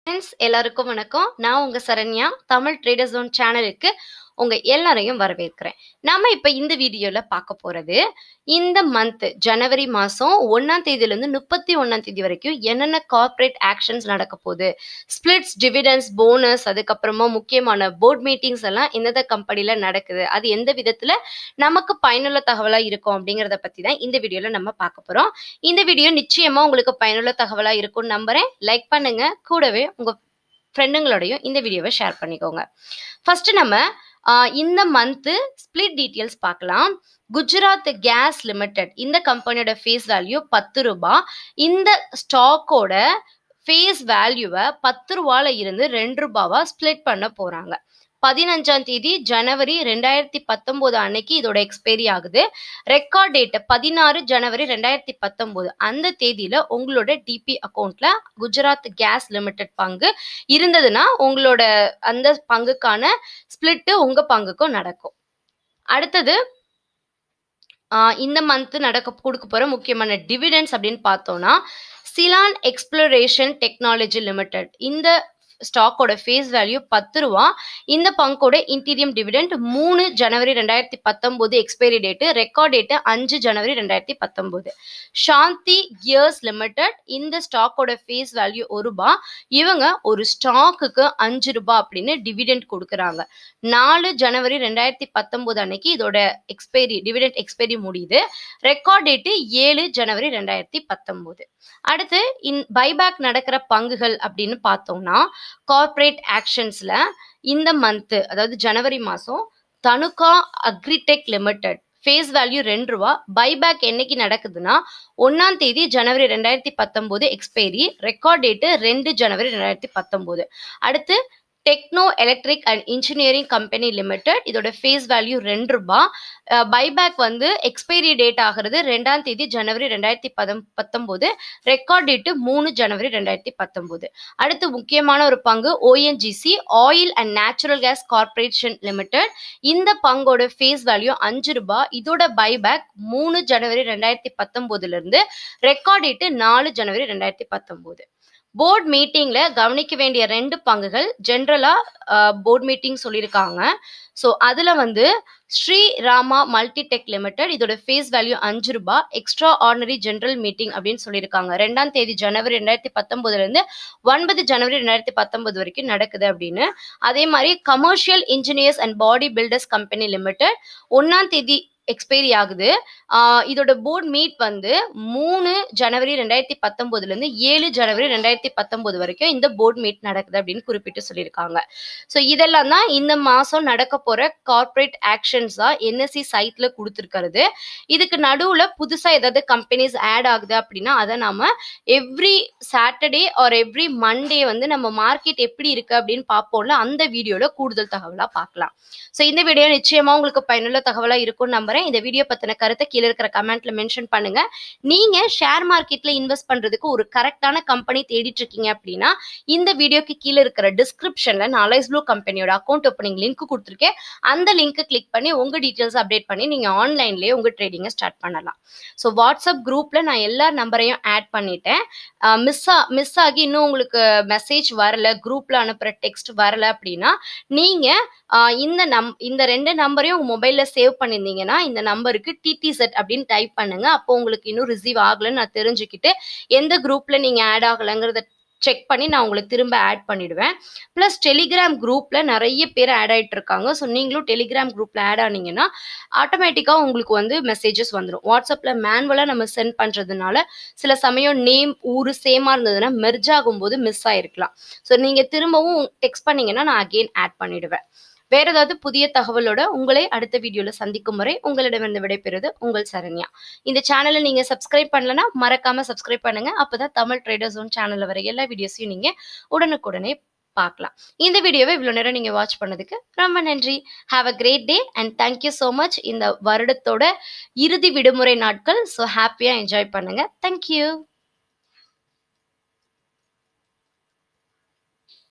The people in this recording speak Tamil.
ஃப்ரெண்ட்ஸ் எல்லாருக்கும் வணக்கம் நான் உங்க சரண்யா தமிழ் ட்ரேடர் ஜோன் சேனலுக்கு உங்க எல்லாரையும் வரவேற்கிறேன் நாம இப்ப இந்த வீடியோல பார்க்க போறது இந்த மந்த் ஜனவரி மாசம் ஒன்னாம் தேதியில இருந்து முப்பத்தி ஒன்னாம் தேதி வரைக்கும் என்னென்ன கார்ப்பரேட் ஆக்ஷன்ஸ் நடக்க போகுது ஸ்பிளிட்ஸ் டிவிடன்ஸ் போனஸ் அதுக்கப்புறமா முக்கியமான போர்ட் மீட்டிங்ஸ் எல்லாம் எந்தெந்த கம்பெனில நடக்குது அது எந்த விதத்துல நமக்கு பயனுள்ள தகவலா இருக்கும் அப்படிங்கறத பத்தி தான் இந்த வீடியோல நம்ம பார்க்க போறோம் இந்த வீடியோ நிச்சயமா உங்களுக்கு பயனுள்ள தகவலா இருக்கும்னு நம்புறேன் லைக் பண்ணுங்க கூடவே உங்க ஃப்ரெண்டுங்களோடையும் இந்த வீடியோவை ஷேர் பண்ணிக்கோங்க ஃபர்ஸ்ட் நம்ம ஆஹ், இந்த மந்த்து ஸ்பிளிட் டீட்டெயில்ஸ் பார்க்கலாம் குஜராத் கேஸ் லிமிடெட் இந்த கம்பெனியோட ஃபேஸ் வேல்யூ பத்து ரூபாய் இந்த ஸ்டாக்கோட ஃபேஸ் வேல்யூவை பத்து ரூபால இருந்து ரெண்டு ரூபாவா ஸ்ப்ளிட் பண்ண போறாங்க பதினஞ்சாம் தேதி ஜனவரி ரெண்டாயிரத்தி பத்தொன்பது அன்னைக்கு இதோட எக்ஸ்பைரி ஆகுது ரெக்கார்ட் டேட் பதினாறு ஜனவரி ரெண்டாயிரத்தி பத்தொன்பது அந்த தேதியில உங்களோட டிபி அக்கௌண்ட்ல குஜராத் கேஸ் லிமிடெட் பங்கு இருந்ததுன்னா உங்களோட அந்த பங்குக்கான ஸ்பிளிட்டு உங்க பங்குக்கும் நடக்கும் அடுத்தது ஆஹ் இந்த மந்த் நடக்க கொடுக்க போற முக்கியமான டிவிடெண்ட்ஸ் அப்படின்னு பார்த்தோம்னா சிலான் எக்ஸ்ப்ளோரேஷன் டெக்னாலஜி லிமிடெட் இந்த ஸ்டாக்கோட ஃபேஸ் வேல்யூ பத்து ரூபா இந்த பங்கோட இன்டீரியம் டிவிடெண்ட் மூணு ஜனவரி ரெண்டாயிரத்தி பத்தொன்பது எக்ஸ்பைரி டேட்டு ரெக்கார்ட் டேட்டு அஞ்சு ஜனவரி ரெண்டாயிரத்தி பத்தொன்பது சாந்தி கியர்ஸ் லிமிடெட் இந்த ஸ்டாக்கோட ஃபேஸ் வேல்யூ ஒரு ரூபா இவங்க ஒரு ஸ்டாக்குக்கு அஞ்சு ரூபாய் அப்படின்னு டிவிடெண்ட் கொடுக்குறாங்க நாலு ஜனவரி ரெண்டாயிரத்தி பத்தொன்பது அன்னைக்கு இதோட எக்ஸ்பைரி டிவிடெண்ட் எக்ஸ்பைரி முடியுது ரெக்கார்ட் டேட்டு ஏழு ஜனவரி ரெண்டாயிரத்தி பத்தொன்பது அடுத்து இன் பைபேக் நடக்கிற பங்குகள் அப்படின்னு பார்த்தோம்னா கார்ப்பரேட் ஆக்ஷன்ஸ்ல இந்த மந்த் அதாவது ஜனவரி மாசம் Dhanuka agritech limited face value ரெண்டு ரூபா பைபேக் என்னைக்கு நடக்குதுன்னா ஒன்னாம் தேதி ஜனவரி ரெண்டாயிரத்தி பத்தொன்பது எக்ஸ்பைரி ரெக்கார்ட் டேட்டு ரெண்டு ஜனவரி ரெண்டாயிரத்தி பத்தொன்பது அடுத்து techno electric and engineering company limited இதோட ஃபேஸ் வேல்யூ ரெண்டு ரூபா பைபேக் வந்து எக்ஸ்பைரி டேட் ஆகிறது ரெண்டாம் தேதி ஜனவரி ரெண்டாயிரத்தி பதம் பத்தொம்போது ரெக்கார்ட் டேட்டு மூணு ஜனவரி ரெண்டாயிரத்தி பத்தொம்போது அடுத்து முக்கியமான ஒரு பங்கு ONGC oil and natural gas corporation limited இந்த பங்கோட ஃபேஸ் வேல்யூ அஞ்சு ரூபாய் இதோட பைபேக் மூணு ஜனவரி ரெண்டாயிரத்தி பத்தொம்போதுல இருந்து ரெக்கார்ட் டேட்டு நாலு ஜனவரி ரெண்டாயிரத்தி பத்தொம்போது போர்ட் மீட்டிங்ல கவனிக்க வேண்டிய ரெண்டு பங்குகள் ஜென்ரலா போர்ட் மீட்டிங் சொல்லியிருக்காங்க ஸோ அதுல வந்து ஸ்ரீ ராமா மல்டிடெக் லிமிடெட் இதோட ஃபேஸ் வேல்யூ அஞ்சு ரூபாய் எக்ஸ்ட்ரா ஆர்டினரி ஜெனரல் மீட்டிங் அப்படின்னு சொல்லியிருக்காங்க ரெண்டாம் தேதி ஜனவரி ரெண்டாயிரத்தி பத்தொன்பதுல இருந்து ஒன்பது ஜனவரி ரெண்டாயிரத்தி பத்தொன்பது வரைக்கும் நடக்குது அப்படின்னு அதே மாதிரி commercial engineers and body builders company limited ஒன்னாம் தேதி எக்ஸ்பைரி ஆகுது ஆஹ் இதோட போர்ட் மீட் வந்து மூணு ஜனவரி ரெண்டாயிரத்தி பத்தொன்பதுல இருந்து ஏழு ஜனவரி ரெண்டாயிரத்தி பத்தொன்பது வரைக்கும் இந்த போர்ட் மீட் நடக்குது அப்படின்னு குறிப்பிட்டு சொல்லியிருக்காங்க ஸோ இதெல்லாம் தான் இந்த மாசம் நடக்க போற கார்ப்பரேட் ஆக்ஷன்ஸா என்எஸ்சி சைட்ல கொடுத்துருக்கிறது இதுக்கு நடுவுல புதுசா ஏதாவது கம்பெனிஸ் ஆட் ஆகுது அப்படின்னா அதை நாம every Saturday or every Monday வந்து நம்ம மார்க்கெட் எப்படி இருக்கு அப்படின்னு பார்ப்போம்ல அந்த வீடியோல கூடுதல் தகவலா பார்க்கலாம் ஸோ இந்த வீடியோ நிச்சயமா உங்களுக்கு பயனுள்ள தகவலா இருக்கும்னு நம்புறேன் இந்த வீடியோ பத்தின கருத்தை கீழே இருக்கிற கமெண்ட்ல மென்ஷன் பண்ணுங்க நீங்க ஷேர் மார்க்கெட்ல இன்வெஸ்ட் பண்றதுக்கு ஒரு கரெக்டான கம்பெனி தேடிட்டு இருக்கீங்க அப்படின்னா இந்த வீடியோக்கு கீழே இருக்கிற டிஸ்கிரிப்ஷன்ல நான் அலைஸ் ப்ளூ கம்பெனியோட அக்கௌண்ட் ஓப்பனிங் லிங்க் கொடுத்துருக்கேன் அந்த லிங்க் கிளிக் பண்ணி உங்க டீட்டெயில்ஸ் அப்டேட் பண்ணி நீங்க ஆன்லைன்லயே உங்க ட்ரேடிங்கை ஸ்டார்ட் பண்ணலாம் ஸோ வாட்ஸ்அப் குரூப்ல நான் எல்லா நம்பரையும் ஆட் பண்ணிட்டேன் மிஸ் மிஸ் ஆகி இன்னும் உங்களுக்கு மெசேஜ் வரல குரூப்ல அனுப்புற டெக்ஸ்ட் வரல அப்படின்னா நீங்க ஆஹ் இந்த நம் இந்த ரெண்டு நம்பரையும் உங்க மொபைல்ல சேவ் பண்ணியிருந்தீங்கன்னா இந்த நம்பருக்கு டிடிசெட் அப்படின்னு டைப் பண்ணுங்க அப்போ உங்களுக்கு இன்னும் ரிசீவ் ஆகலைன்னு நான் தெரிஞ்சுக்கிட்டு எந்த குரூப்ல நீங்க ஆட் ஆகலைங்கிறத செக் பண்ணி நான் உங்களுக்கு திரும்ப ஆட் பண்ணிடுவேன் ப்ளஸ் டெலிகிராம் குரூப்ல நிறைய பேர் ஆட் ஆயிட்டு இருக்காங்க ஸோ நீங்களும் டெலிகிராம் குரூப்ல ஆட் ஆனீங்கன்னா ஆட்டோமேட்டிக்காக உங்களுக்கு வந்து மெசேஜஸ் வந்துடும் வாட்ஸ்அப்ல மேனுவலாக நம்ம சென்ட் பண்றதுனால சில சமயம் நேம் ஊர் சேமா இருந்ததுன்னா மெர்ஜ் ஆகும்போது மிஸ் ஆயிருக்கலாம் ஸோ நீங்க திரும்பவும் டெக்ஸ்ட் பண்ணீங்கன்னா நான் அகெயின் ஆட் பண்ணிடுவேன் வேற ஏதாவது புதிய தகவலோட உங்களை அடுத்த வீடியோல சந்திக்கும் வரை உங்களிடமிருந்து விடைபெறுவது உங்கள் சரண்யா இந்த சேனலை நீங்க சப்ஸ்கிரைப் பண்ணலனா மறக்காம சப்ஸ்கிரைப் பண்ணுங்க அப்பதான் தமிழ் ட்ரேடர் ஜோன் சேனல்ல வர எல்லா வீடியோஸையும் நீங்க உடனுக்குடனே பார்க்கலாம் இந்த வீடியோவை இவ்வளோ நேரம் நீங்கள் வாட்ச் பண்ணதுக்கு ரொம்ப நன்றி have a great day and thank you so much இந்த வருடத்தோட இறுதி விடுமுறை நாட்கள் ஸோ ஹாப்பியாக என்ஜாய் பண்ணுங்க தேங்க்யூ